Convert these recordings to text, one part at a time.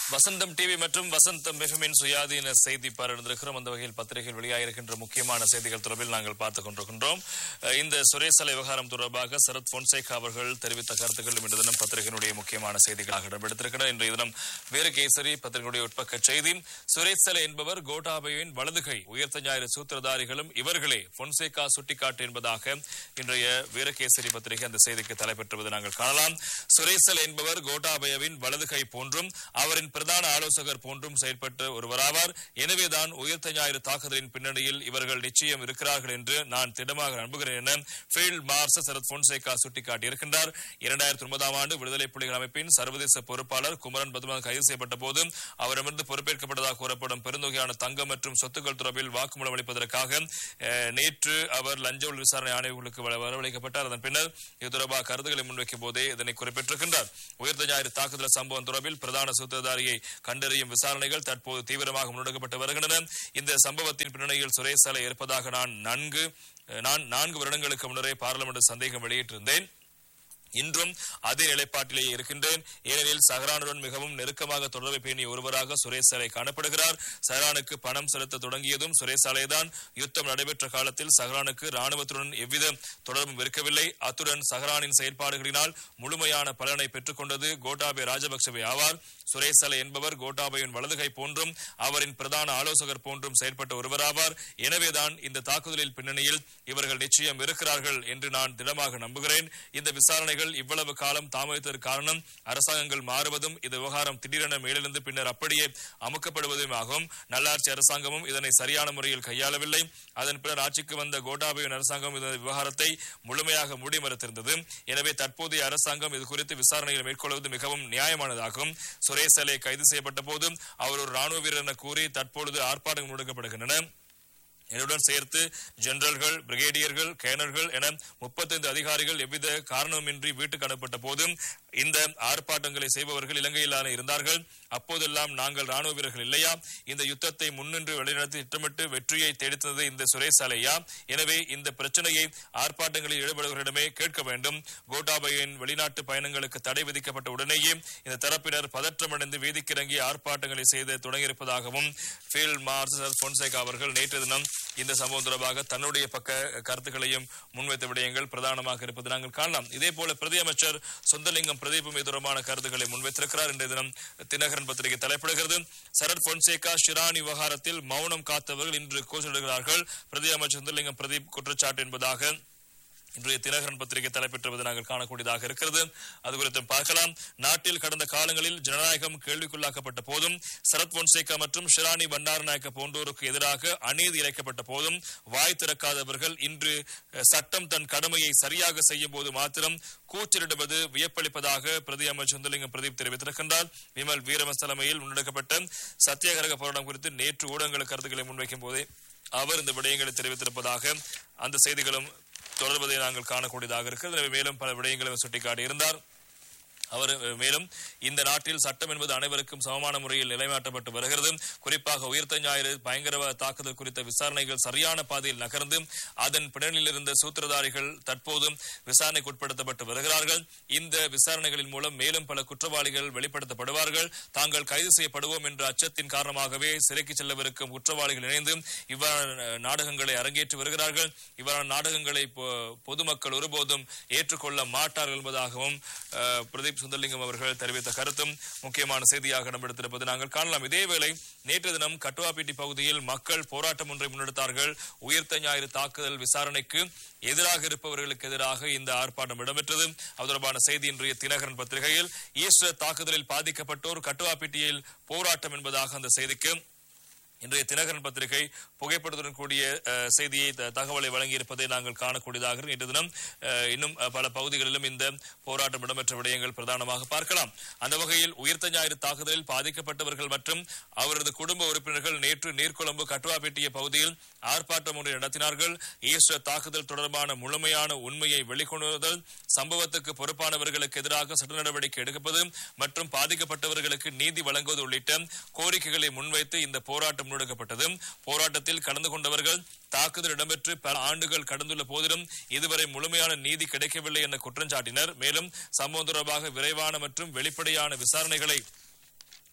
வசந்தம் TV மற்றும் வசந்தம் எஃப்எம்மின் சுயாதீன செய்தி பார்த்திருக்கிறோம் அந்த வகையில் பத்திரிகையில் வெளியாகிருக்கின்ற முக்கியமான செய்திகள் தொடர்பில் நாங்கள் பார்த்துக் கொண்டிருக்கின்றோம் அஹ் இந்த சுரேசல விவகாரம் தொடர்பாக சரத் பொன்சேகா அவர்கள் தெரிவித்த கருத்துக்கள் இன்று தினம் பத்திரிகையினுடைய முக்கியமான செய்திகளாக இடம்பெடுத்திருக்கின்றன இன்றைய தினம் வேறு கேசரி பத்திரிகையுடைய உட்பக்க செய்தி சுரேசல என்பவர் கோட்டாபயுவின் வலதுகை உயர்த்த ஞாயிறு சூத்திரதாரிகளும் இவர்களே பொன்சேகா சுட்டிக்காட்டு என்பதாக இன்றைய வீரகேசரி பத்திரிகை அந்த செய்திக்கு தலைப்பெற்றுவது நாங்கள் காணலாம் சுரேசல் என்பவர் கோட்டாபயவின் வலதுகை போன்றும் அவரின் பிரதான ஆலோசகர் போன்றும் செயல்பட்ட ஒருவராவார் எனவேதான் உயிர்த்த ஞாயிறு தாக்குதலின் பின்னணியில் இவர்கள் நிச்சயம் இருக்கிறார்கள் என்று நான் திடமாக நம்புகிறேன் என ஃபீல்ட் மார்ஷல் சரத் பொன்சேகா சுட்டிக்காட்டியிருக்கின்றார் இரண்டாயிரத்தி ஒன்பதாம் ஆண்டு விடுதலை புலிகள் அமைப்பின் சர்வதேச பொறுப்பாளர் குமரன் பத்மன் கைது செய்யப்பட்ட போது அவரிடமிருந்து பொறுப்பேற்கப்பட்டதாக கூறப்படும் பெருந்தொகையான தங்கம் மற்றும் சொத்துக்கள் தொடர்பில் வாக்குமூலம் அளிப்பதற்காக அஹ், நேற்று அவர் லஞ்ச ஒழிப்பு விசாரணை ஆணையர்களுக்கு வர- வரவழைக்கப்பட்டார் அதன் பின்னர் இது தொடர்பாக கருத்துக்களை முன்வைக்கும் போதே இதனை குறிப்பிட்டிருக்கின்றார் உயர்ந்த ஞாயிறு தாக்குதல் சம்பவம் தொடர்பில் பிரதான சூத்திரதாரியை கண்டறியும் விசாரணைகள் தற்போது தீவிரமாக முன்னெடுக்கப்பட்டு வருகின்றன இந்த சம்பவத்தின் பின்னணியில் சுரேஷ் இருப்பதாக நான் நன்கு நான் நான்கு வருடங்களுக்கு முன்னரே பாராளுமன்ற சந்தேகம் வெளியிட்டிருந்தேன் இன்றும் அதே நிலைப்பாட்டிலேயே இருக்கின்றேன் ஏனெனில் சஹரானுடன் மிகவும் நெருக்கமாக தொடர்பை பேணிய ஒருவராக சுரேஷ் சாலை காணப்படுகிறார் சஹரானுக்கு பணம் செலுத்த தொடங்கியதும் சுரேஷ் சாலைதான் யுத்தம் நடைபெற்ற காலத்தில் சஹரானுக்கு ராணுவத்துடன் எவ்வித தொடர்பும் இருக்கவில்லை அத்துடன் சஹரானின் செயல்பாடுகளினால் முழுமையான பலனை பெற்றுக் கொண்டது கோட்டாபே ராஜபக்சவே ஆவார் சுரேஷ் சாலை என்பவர் கோட்டாபேயின் வலதுகை போன்றும் அவரின் பிரதான ஆலோசகர் போன்றும் செயல்பட்ட ஒருவராவார் எனவேதான் இந்த தாக்குதலில் பின்னணியில் இவர்கள் நிச்சயம் இருக்கிறார்கள் என்று நான் திடமாக நம்புகிறேன் இந்த விசாரணைகள் இவ்வளவு காலம் தாமதித்ததற்கு காரணம் அரசாங்கங்கள் மாறுவதும் இந்த விவகாரம் திடீரென மேலிருந்து பின்னர் அப்படியே அமுக்கப்படுவதும் ஆகும் நல்லாட்சி அரசாங்கமும் இதனை சரியான முறையில் கையாளவில்லை அதன் பின்னர் ஆட்சிக்கு வந்த கோட்டாபயின் அரசாங்கம் இந்த விவகாரத்தை முழுமையாக மூடி மறுத்திருந்தது எனவே தற்போதைய அரசாங்கம் இது குறித்து விசாரணைகளை மேற்கொள்வது மிகவும் நியாயமானதாகும் சுரேஷ் சலே கைது செய்யப்பட்ட போதும் அவர் ஒரு ராணுவ வீரர் என கூறி தற்பொழுது ஆர்ப்பாட்டங்கள் முடக்கப்படுகின்றன என்னுடன் சேர்த்து ஜெனரல்கள் பிரிகேடியர்கள் கேனர்கள் என முப்பத்தைந்து அதிகாரிகள் எவ்வித காரணமின்றி வீட்டுக்கு அனுப்பப்பட்ட போதும் இந்த ஆர்ப்பாட்டங்களை செய்பவர்கள் இலங்கையிலான இருந்தார்கள் அப்போதெல்லாம் நாங்கள் ராணுவ வீரர்கள் இல்லையா இந்த யுத்தத்தை முன்னின்று வழிநடத்தி திட்டமிட்டு வெற்றியை தேடித்தது இந்த சுரேஷ் சாலையா எனவே இந்த பிரச்சனையை ஆர்ப்பாட்டங்களில் ஈடுபடுவர்களிடமே கேட்க வேண்டும் கோட்டாபயின் வெளிநாட்டு பயணங்களுக்கு தடை விதிக்கப்பட்ட உடனேயே இந்த தரப்பினர் பதற்றமடைந்து வீதிக்கிறங்கி ஆர்ப்பாட்டங்களை செய்து தொடங்கியிருப்பதாகவும் ஃபீல்ட் மார்ஷல் பொன்சேகா அவர்கள் நேற்று தினம் இந்த சம்பவம் தொடர்பாக தன்னுடைய பக்க கருத்துக்களையும் முன்வைத்த விடயங்கள் பிரதானமாக இருப்பது நாங்கள் காணலாம் இதே போல பிரதி அமைச்சர் சொந்தலிங்கம் பிரதீபம் இது தொடர்பான கருத்துக்களை முன்வைத்திருக்கிறார் இன்றைய தினம் தினகரன் பத்திரிகை தலைப்பிடுகிறது சரத் பொன்சேகா ஷிரானி விவகாரத்தில் மௌனம் காத்தவர்கள் இன்று கோஷிடுகிறார்கள் பிரதி அமைச்சர் சொந்தலிங்கம் பிரதீப் குற்றச்சாட்டு என்பதாக இன்றைய தினகரன் பத்திரிகை தலைப்பெற்றுவது நாங்கள் காணக்கூடியதாக இருக்கிறது அது குறித்து பார்க்கலாம் நாட்டில் கடந்த காலங்களில் ஜனநாயகம் கேள்விக்குள்ளாக்கப்பட்ட போதும் சரத் பொன்சேகா மற்றும் ஷிராணி பண்டாரநாயக்க போன்றோருக்கு எதிராக அநீதி இழைக்கப்பட்ட போதும் வாய் திறக்காதவர்கள் இன்று அஹ், சட்டம் தன் கடமையை சரியாக செய்யும் போது மாத்திரம் கூச்சலிடுவது வியப்பளிப்பதாக பிரதி அமைச்சர் சுந்தலிங்கம் பிரதீப் தெரிவித்திருக்கின்றார் விமல் வீரமஸ் தலைமையில் முன்னெடுக்கப்பட்ட சத்தியாகிரக போராட்டம் குறித்து நேற்று ஊடகங்களுக்கு கருத்துக்களை முன்வைக்கும் போதே அவர் இந்த விடயங்களை தெரிவித்திருப்பதாக அந்த செய்திகளும் தொடர்வதை நாங்கள் காணக்கூடியதாக இருக்கிறது எனவே மேலும் பல விடயங்களை சுட்டிக்காட்டி இருந்தார் அவர் அஹ், மேலும் இந்த நாட்டில் சட்டம் என்பது அனைவருக்கும் சமமான முறையில் நிலைநாட்டப்பட்டு வருகிறது குறிப்பாக உயிர்த்த ஞாயிறு பயங்கரவாத தாக்குதல் குறித்த விசாரணைகள் சரியான பாதையில் நகர்ந்து அதன் பின்னணியில் இருந்த சூத்திரதாரிகள் தற்போதும் விசாரணைக்கு உட்படுத்தப்பட்டு வருகிறார்கள் இந்த விசாரணைகளின் மூலம் மேலும் பல குற்றவாளிகள் வெளிப்படுத்தப்படுவார்கள் தாங்கள் கைது செய்யப்படுவோம் என்ற அச்சத்தின் காரணமாகவே சிறைக்கு செல்லவிருக்கும் குற்றவாளிகள் இணைந்து இவ்வாறான அஹ், நாடகங்களை அரங்கேற்றி வருகிறார்கள் இவ்வாறான நாடகங்களை பொ- பொதுமக்கள் ஒருபோதும் ஏற்றுக்கொள்ள மாட்டார்கள் என்பதாகவும் அஹ், பிரதீப் சுந்தர்லிங்கம் அவர்கள் தெரிவித்த கருத்தும் முக்கியமான செய்தியாக இடம்பெடுத்திருப்பது நாங்கள் காணலாம் இதேவேளை நேற்று தினம் கட்டுவாப்பேட்டி பகுதியில் மக்கள் போராட்டம் ஒன்றை முன்னெடுத்தார்கள் உயிர்த்த ஞாயிறு தாக்குதல் விசாரணைக்கு எதிராக இருப்பவர்களுக்கு எதிராக இந்த ஆர்ப்பாட்டம் இடம்பெற்றது அது தொடர்பான செய்தி இன்றைய தினகரன் பத்திரிகையில் ஈஸ்டர் தாக்குதலில் பாதிக்கப்பட்டோர் கட்டுவாப்பேட்டியில் போராட்டம் என்பதாக அந்த செய்திக்கு இன்றைய தினகரன் பத்திரிகை புகைப்படத்துடன் கூடிய அஹ், செய்தியை த- தகவலை வழங்கியிருப்பதை நாங்கள் காணக்கூடியதாக இருக்கு. இன்று தினம் அஹ், இன்னும் அஹ், பல பகுதிகளிலும் இந்த போராட்டம் இடம்பெற்ற விடயங்கள் பிரதானமாக பார்க்கலாம் அந்த வகையில் உயிர்த்த ஞாயிறு தாக்குதலில் பாதிக்கப்பட்டவர்கள் மற்றும் அவரது குடும்ப உறுப்பினர்கள் நேற்று நீர்கொழும்பு கட்டுவாப்பேட்டிய பகுதியில் ஆர்ப்பாட்டம் ஒன்றை நடத்தினார்கள் ஈஸ்டர் தாக்குதல் தொடர்பான முழுமையான உண்மையை வெளிக்கொணர்தல் சம்பவத்துக்கு பொறுப்பானவர்களுக்கு எதிராக சட்ட நடவடிக்கை எடுப்பது மற்றும் பாதிக்கப்பட்டவர்களுக்கு நீதி வழங்குவது உள்ளிட்ட கோரிக்கைகளை முன்வைத்து இந்த போராட்டம் முன்னெடுக்கப்பட்டது போராட்டத்தில் கலந்து கொண்டவர்கள் தாக்குதல் இடம்பெற்று பல ஆண்டுகள் கடந்துள்ள போதிலும் இதுவரை முழுமையான நீதி கிடைக்கவில்லை என குற்றம் சாட்டினர் மேலும் சம்பவம் தொடர்பாக விரைவான மற்றும் வெளிப்படையான விசாரணைகளை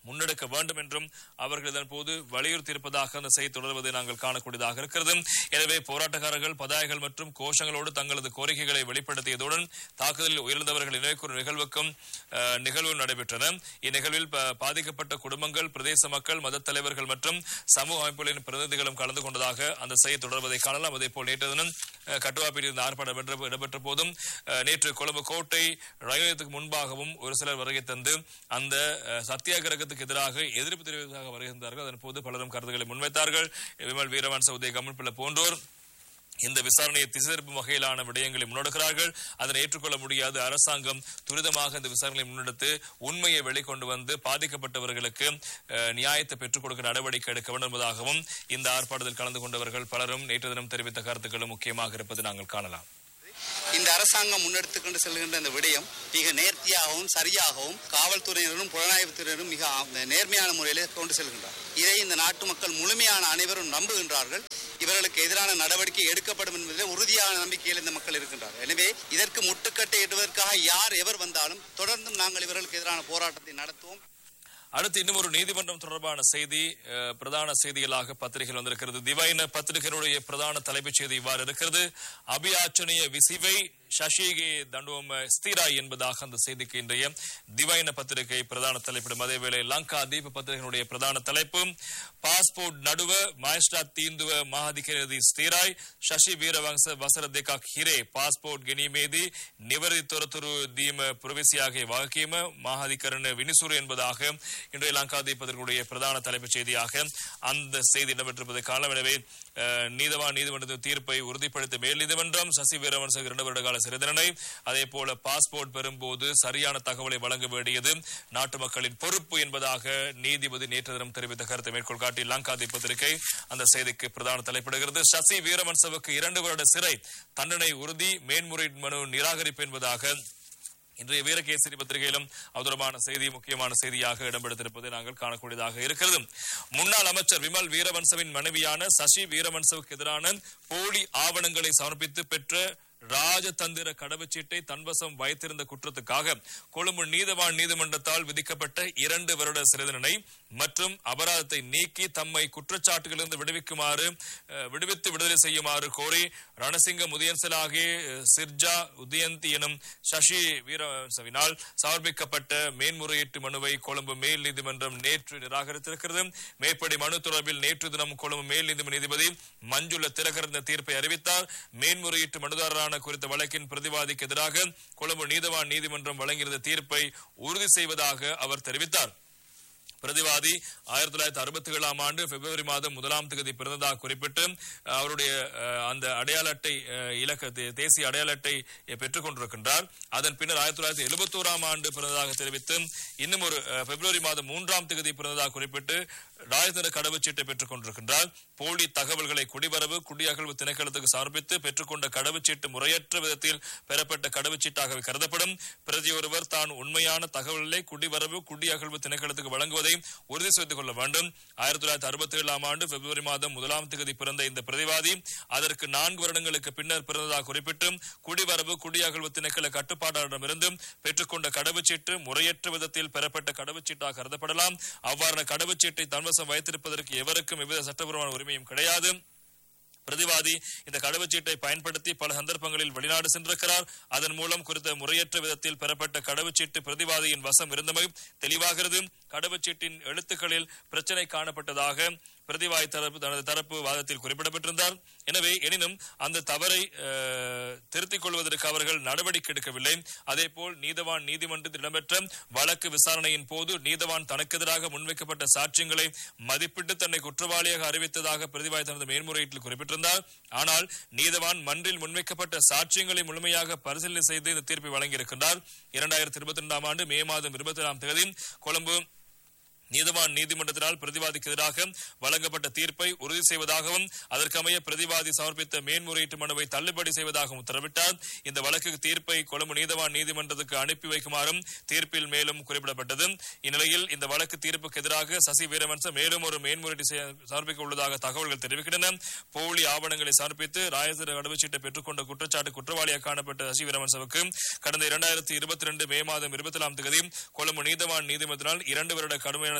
முன்னெடுக்க வேண்டும் என்றும் அவர்கள் இதன் போது வலியுறுத்தியிருப்பதாக அந்த செய்தி தொடர்வதை நாங்கள் காணக்கூடியதாக இருக்கிறது எனவே போராட்டக்காரர்கள் பதாகைகள் மற்றும் கோஷங்களோடு தங்களது கோரிக்கைகளை வெளிப்படுத்தியதுடன் தாக்குதலில் உயிரிழந்தவர்கள் நினைவுக்கூறும் நிகழ்வுக்கும் அஹ், நிகழ்வு நடைபெற்றன இந்நிகழ்வில் ப- பாதிக்கப்பட்ட குடும்பங்கள் பிரதேச மக்கள் மத தலைவர்கள் மற்றும் சமூக அமைப்புகளின் பிரதிநிதிகளும் கலந்து கொண்டதாக அந்த செய்தி தொடர்வதை காணலாம் அதே போல் நேற்று தினம் அஹ், கட்டுவாப்பில் இருந்த ஆர்ப்பாட்டம் இடம்பெற்ற- இடம்பெற்ற போதும் அஹ், நேற்று கொழும்பு கோட்டை ரயில் நிலையத்துக்கு முன்பாகவும் ஒரு சிலர் வருகை தந்து அந்த அஹ், சத்தியாகிரகத்துக்கு எதிராக எதிர்ப்பு தெரிவித்ததாக வருகின்றார்கள் அதன் போது பலரும் கருத்துக்களை முன்வைத்தார்கள் விமல் வீரவன்ச உதய கமல்பிள்ள போன்றோர் இந்த விசாரணையை திசை திருப்பும் வகையிலான விடயங்களை முன்னெடுக்கிறார்கள் அதனை ஏற்றுக்கொள்ள முடியாது அரசாங்கம் துரிதமாக இந்த விசாரணையை முன்னெடுத்து உண்மையை வெளிக்கொண்டு வந்து பாதிக்கப்பட்டவர்களுக்கு அஹ், நியாயத்தை பெற்றுக் கொடுக்க நடவடிக்கை எடுக்க வேண்டும் என்பதாகவும் இந்த ஆர்ப்பாட்டத்தில் கலந்து கொண்டவர்கள் பலரும் நேற்று தினம் தெரிவித்த கருத்துக்களும் முக்கியமாக இருப்பது நாங்கள் காணலாம் இந்த அரசாங்கம் முன்னெடுத்துக்கொண்டு செல்கின்ற இந்த விடயம் மிக நேர்த்தியாகவும் சரியாகவும் காவல்துறையினரும் புலனாய்வுத்துறையினரும் மிக ஆ- நேர்மையான முறையில் கொண்டு செல்கின்றார் இதை இந்த நாட்டு மக்கள் முழுமையான அனைவரும் நம்புகின்றார்கள் இவர்களுக்கு எதிரான நடவடிக்கை எடுக்கப்படும் என்பதில் உறுதியான நம்பிக்கையில் இந்த மக்கள் இருக்கின்றார்கள் எனவே இதற்கு முட்டுக்கட்டை இடுவதற்காக யார் எவர் வந்தாலும் தொடர்ந்தும் நாங்கள் இவர்களுக்கு எதிரான போராட்டத்தை நடத்துவோம் அடுத்து இன்னும் ஒரு நீதிமன்றம் தொடர்பான செய்தி அஹ், பிரதான செய்திகளாக பத்திரிகையில் வந்திருக்கிறது திவைன பத்திரிகையினுடைய பிரதான தலைப்புச் செய்தி இவ்வாறு இருக்கிறது அபியாச்சனைய விசிவை சசிகே தண்டுவம் ஸ்திராய் என்பதாக அந்த செய்திக்கு இன்றைய திவைன பத்திரிகை பிரதான தலைப்பிடும் அதேவேளை லங்கா தீப பத்திரிகையினுடைய பிரதான தலைப்பு பாஸ்போர்ட் நடுவ மாயஸ்டா தீந்துவ மகாதிகரதி ஸ்திராய் சசி வீரவங்ச வசர දෙකක් හිරේ පාස්පෝට් ගැනීමේදී නිවැරදි තොරතුරු දීම ප්‍රවිසියාගේ වගකීම මාහதிකරණ විනිසුරු என்பதாக இன்றைய லங்காதீபத்திற்குடைய பிரதான தலைப்புச் செய்தியாக அந்த செய்தி இடம்பெற்றிருப்பதை காலம் எனவே அஹ், நீதவான் நீதிமன்றத்தின் தீர்ப்பை உறுதிப்படுத்த மேல் நீதிமன்றம் சசி வீரவன்ச இரண்டு வருட கால சிறை தண்டனை அதே போல பாஸ்போர்ட் பெறும்போது சரியான தகவலை வழங்க வேண்டியது நாட்டு மக்களின் பொறுப்பு என்பதாக நீதிபதி நேற்று தினம் தெரிவித்த கருத்தை மேற்கோள் காட்டி லங்காதி பத்திரிகை அந்த செய்திக்கு பிரதான தலைப்பிடுகிறது சசி வீரவன்சவுக்கு இரண்டு வருட சிறை தண்டனை உறுதி மேன்முறையீட்டு மனு நிராகரிப்பு என்பதாக இன்றைய வீரகேசரி பத்திரிகையிலும் அது தொடர்பான செய்தி முக்கியமான செய்தியாக இடம்பெடுத்திருப்பதை நாங்கள் காணக்கூடியதாக இருக்கிறது முன்னாள் அமைச்சர் விமல் வீரவன்சவின் மனைவியான சசி வீரவன்சவுக்கு எதிரான போலி ஆவணங்களை சமர்ப்பித்து பெற்ற ராஜதந்திர கடவுச்சீட்டை தன்வசம் வைத்திருந்த குற்றத்துக்காக கொழும்பு நீதவான் நீதிமன்றத்தால் விதிக்கப்பட்ட இரண்டு வருட சிறை தண்டனை மற்றும் அபராதத்தை நீக்கி தம்மை குற்றச்சாட்டுகளிலிருந்து விடுவிக்குமாறு அஹ், விடுவித்து விடுதலை செய்யுமாறு கோரி ரணசிங்க முதியன்சல் ஆகிய அஹ், சிர்ஜா உதயந்தி எனும் சசி வீரவன்சவினால் சமர்ப்பிக்கப்பட்ட மேன்முறையீட்டு மனுவை கொழும்பு மேல் நீதிமன்றம் நேற்று நிராகரித்திருக்கிறது மேற்படி மனு தொடர்பில் நேற்று தினம் கொழும்பு மேல் நீதிமன்ற நீதிபதி மஞ்சுள திலகரந்த தீர்ப்பை அறிவித்தார் மேன்முறையீட்டு மனுதாரரான குறித்த வழக்கின் பிரதிவாதிக்கு எதிராக கொழும்பு நீதவான் நீதிமன்றம் வழங்கியிருந்த தீர்ப்பை உறுதி செய்வதாக அவர் தெரிவித்தார் பிரதிவாதி ஆயிரத்தி தொள்ளாயிரத்தி அறுபத்தி ஏழாம் ஆண்டு பிப்ரவரி மாதம் முதலாம் தேதி பிறந்ததாக குறிப்பிட்டு அஹ், அவருடைய அஹ், அந்த அடையாள அட்டை அஹ், இலக்க தே- தேசிய அடையாள அட்டை அஹ், பெற்றுக் கொண்டிருக்கின்றார் அதன் பின்னர் ஆயிரத்தி தொள்ளாயிரத்தி எழுபத்தோராம் ஆண்டு பிறந்ததாக தெரிவித்து இன்னும் ஒரு அஹ், பிப்ரவரி மாதம் மூன்றாம் தேதி பிறந்ததாக குறிப்பிட்டு ராஜதந்திர கடவுச்சீட்டை பெற்றுக் கொண்டிருக்கின்றார் போலி தகவல்களை குடிவரவு குடியகழ்வு திணைக்களத்துக்கு சமர்ப்பித்து பெற்றுக்கொண்ட கடவுச்சீட்டு முறையற்ற விதத்தில் பெறப்பட்ட கடவுச்சீட்டாக கருதப்படும் பிரதி ஒருவர் தான் உண்மையான தகவல்களை குடிவரவு குடியகழ்வு திணைக்களத்துக்கு வழங்குவதை உறுதி செய்து கொள்ள வேண்டும் ஆயிரத்தி தொள்ளாயிரத்தி அறுபத்தி ஏழாம் ஆண்டு பிப்ரவரி மாதம் முதலாம் தேதி பிறந்த இந்த பிரதிவாதி அதற்கு நான்கு வருடங்களுக்கு பின்னர் பிறந்ததாக குறிப்பிட்டு குடிவரவு குடியகழ்வு திணைக்கள கட்டுப்பாட்டாளரிடமிருந்து பெற்றுக்கொண்ட கடவுச்சீட்டு முறையற்ற விதத்தில் பெறப்பட்ட கடவுச்சீட்டாக கருதப்படலாம் அவ்வாறான கடவுச்சீட்டை தன்வசம் வைத்திருப்பதற்கு எவருக்கும் எவ்வித சட்டபூர்வமான உரிமையும் கிடையாது பிரதிவாதி இந்த கடவுச்சீட்டை பயன்படுத்தி பல சந்தர்ப்பங்களில் வெளிநாடு சென்றிருக்கிறார் அதன் மூலம் குறித்த முறையற்ற விதத்தில் பெறப்பட்ட கடவுச்சீட்டு பிரதிவாதியின் வசம் இருந்தமை தெளிவாகிறது கடவுச்சீட்டின் எழுத்துக்களில் பிரச்சனை காணப்பட்டதாக பிரதிவாதி தரப்பு தனது தரப்பு வாதத்தில் குறிப்பிடப்பட்டிருந்தார் எனவே எனினும் அந்த தவறை அஹ், திருத்திக் கொள்வதற்கு அவர்கள் நடவடிக்கை எடுக்கவில்லை அதேபோல் நீதவான் நீதிமன்றத்தில் இடம்பெற்ற வழக்கு விசாரணையின் போது நீதவான் தனக்கு எதிராக முன்வைக்கப்பட்ட சாட்சியங்களை மதிப்பிட்டு தன்னை குற்றவாளியாக அறிவித்ததாக பிரதிவாதி தனது மேன்முறையீட்டில் குறிப்பிட்டிருந்தார் ஆனால் நீதவான் மன்றில் முன்வைக்கப்பட்ட சாட்சியங்களை முழுமையாக பரிசீலனை செய்து இந்த தீர்ப்பை வழங்கியிருக்கின்றார் இரண்டாயிரத்தி இருபத்தி ரெண்டாம் ஆண்டு மே மாதம் இருபத்தி ஏழாம் தேதி கொழும்பு நீதிவான் நீதிமன்றத்தினால் பிரதிவாதிக்கு எதிராக வழங்கப்பட்ட தீர்ப்பை உறுதி செய்வதாகவும் அதற்கமைய பிரதிவாதி சமர்ப்பித்த மேன்முறையீட்டு மனுவை தள்ளுபடி செய்வதாகவும் உத்தரவிட்டார் இந்த வழக்கு தீர்ப்பை கொழும்பு நீதிவான் நீதிமன்றத்துக்கு அனுப்பி வைக்குமாறும் தீர்ப்பில் மேலும் குறிப்பிடப்பட்டது இந்நிலையில் இந்த வழக்கு தீர்ப்புக்கு எதிராக சசி வீரவன்ச மேலும் ஒரு மேன்முறையீட்டு செய்ய- சமர்ப்பிக்க உள்ளதாக தகவல்கள் தெரிவிக்கின்றன போலி ஆவணங்களை சமர்ப்பித்து ராயசர கடவுச்சீட்டை பெற்றுக்கொண்ட குற்றச்சாட்டு குற்றவாளியாக காணப்பட்ட சசி வீரவன்சவுக்கு கடந்த இரண்டாயிரத்தி இருபத்தி ரெண்டு மே மாதம் இருபத்தி ஏழாம் தேதி கொழும்பு நீதவான் நீதிமன்றத்தினால் இரண்டு வருட கடுமையான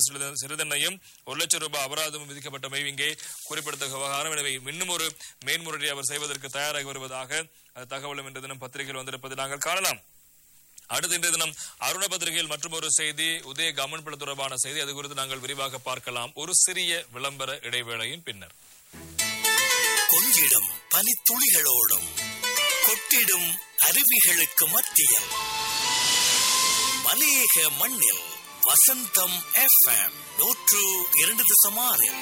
சிறிது- சிறிதென்னையும் ஒரு லட்சம் ரூபாய் அபராதமும் விதிக்கப்பட்டமை இங்கே குறிப்பிடத்தக்க விவகாரம் எனவே இன்னும் ஒரு மேன்முறையை அவர் செய்வதற்கு தயாராகி வருவதாக அந்த தகவலும் இன்று தினம் பத்திரிகையில் வந்திருப்பதை நாங்கள் காணலாம் அடுத்த இன்றைய தினம் அருண பத்திரிகையில் மற்றும் ஒரு செய்தி உதய கவர்மெண்ட் தொடர்பான செய்தி அது குறித்து நாங்கள் விரிவாக பார்க்கலாம் ஒரு சிறிய விளம்பர இடைவேளையின் பின்னர் கொஞ்சிடும் பனித்துளிகளோடும் கொட்டிடும் அருவிகளுக்கு மத்தியில் மலையக மண்ணில் வசந்தம் எஃப்எம் நூற்று இரண்டு தசமாறில்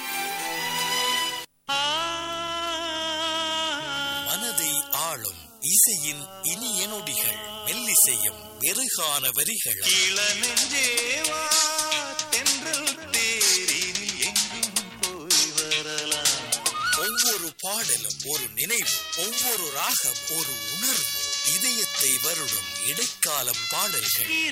மனதை ஆளும் இசையின் இனிய நொடிகள் மெல்லிசையும் மெருகான வரிகள் இளநெஞ்சேவா தென்றல் தேரினில் எங்கும் போய் வரலாம் ஒவ்வொரு பாடலும் ஒரு நினைவு ஒவ்வொரு ராகம் ஒரு உணர்வு இதயத்தை வருடும் இடைக்கால பாடல்கள்